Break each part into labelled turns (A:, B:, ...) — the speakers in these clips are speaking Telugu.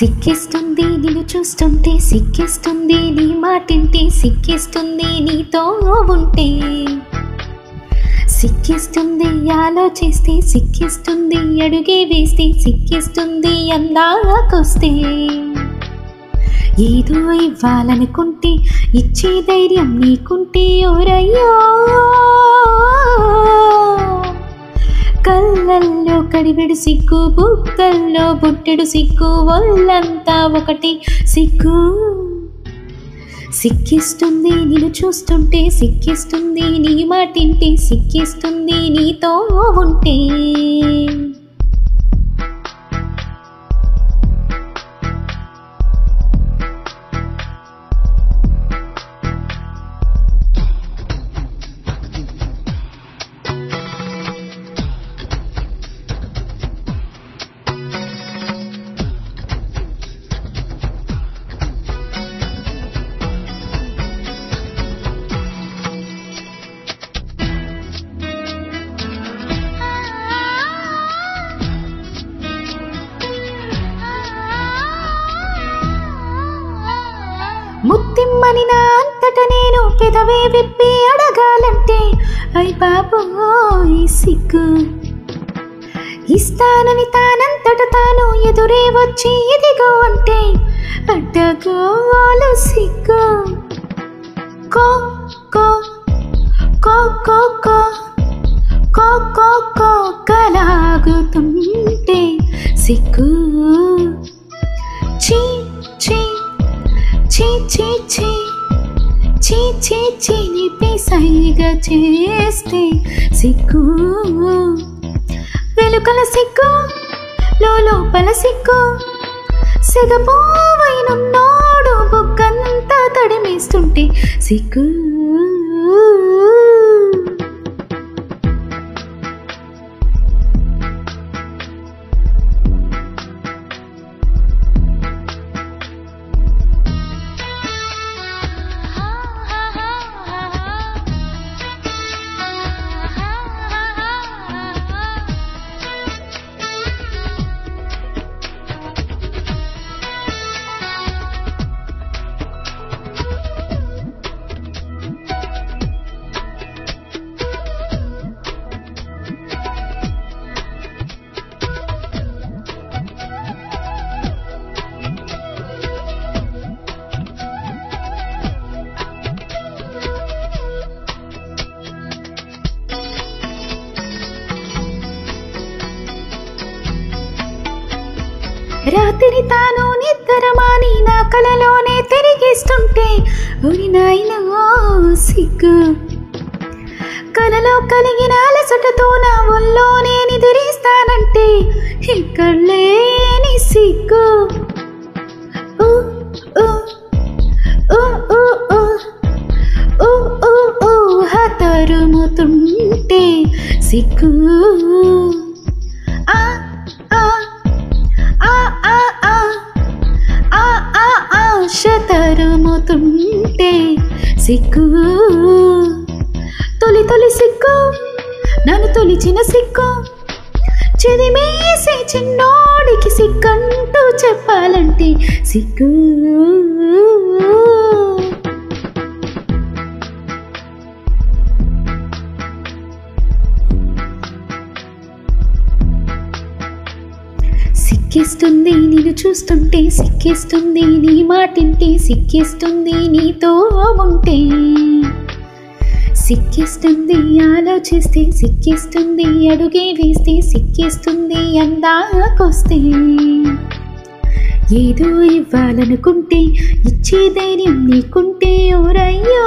A: సిక్కిస్తుంది నిన్ను చూస్తుంటే సిక్కిస్తుంది నీ మాటింటే సిక్కిస్తుంది నీతో ఉంటే సిక్కిస్తుంది ఆలోచిస్తే సిక్కిస్తుంది అడుగే వేస్తే సిక్కిస్తుంది అందాకొస్తే ఏదో ఇవ్వాలనుకుంటే ఇచ్చే ధైర్యం నీకుంటే ఓరయ్యో కళ్ళల్లో కడివెడు సిగ్గు బుక్కల్లో బుట్టెడు సిగ్గు ఒళ్ళంతా ఒకటి సిగ్గు సిక్కిస్తుంది నిన్ను చూస్తుంటే సిక్కిస్తుంది నీ మాటింటే సిక్కిస్తుంది నీతో ఉంటే ముత్తిమ్మని నా అంతట నేను పెదవే విప్పి అడగాలంటే అయ్ బాబోయ్ సిగ్గు ఇస్తానని తానంతట తాను ఎదురే వచ్చి ఇదిగో అంటే అడ్డగోలు సిగ్గు కో కో కో కో కో కో కో కో కలాగుతుంటే సిగ్గు చీ చీ చీ చీ చీ చీ చీ చీ నిపిసైగా చేస్తే సిగ్గు వెలుకల సిగ్గు లోపల సిగ్గు సిగపోవైన నోడు బుగ్గంతా తడిమేస్తుంటే సిగ్గు రాత్రి తాను నిద్రమాని నా కలలోనే తిరిగిస్తుంటే ఒరి నాయనా సిగ్గు కలలో కలిగిన అలసటతో నా ఒళ్ళోనే నిద్రిస్తానంటే ఇక్కడ లేని సిగ్గు ఊ, ఊ, ఊ, ఊ, ఊ, ఊ, ఊ, ఊ, హతరుముతుంటే సిగ్గు ఆ ఆ ఆ ఆ ఆ ఆ ఆ ఆశ తరుముతుంటే సిగ్గు తొలి తొలి సిగ్గు నన్ను తొలిచిన సిగ్గు చెదిమేసే చిన్నోడికి సిగ్గంటూ చెప్పాలంటే సిగ్గు సిక్కిస్తుంది నిన్ను చూస్తుంటే సిక్కిస్తుంది నీ మాటింటే సిక్కిస్తుంది నీతో ఉంటే సిక్కిస్తుంది ఆలోచిస్తే సిక్కిస్తుంది అడుగే వేస్తే సిక్కిస్తుంది అందాకొస్తే ఏదో ఇవ్వాలనుకుంటే ఇచ్చే ధైర్యం నీకుంటే ఓరయ్యో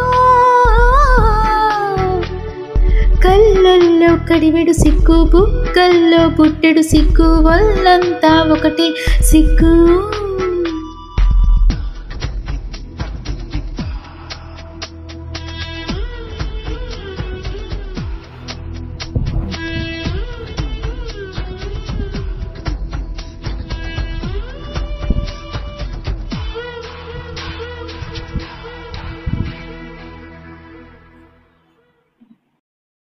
A: కళ్ళల్లో కడివెడు సిగ్గు బుక్కల్లో పుట్టెడు సిగ్గు వల్లంతా ఒకటి సిగ్గు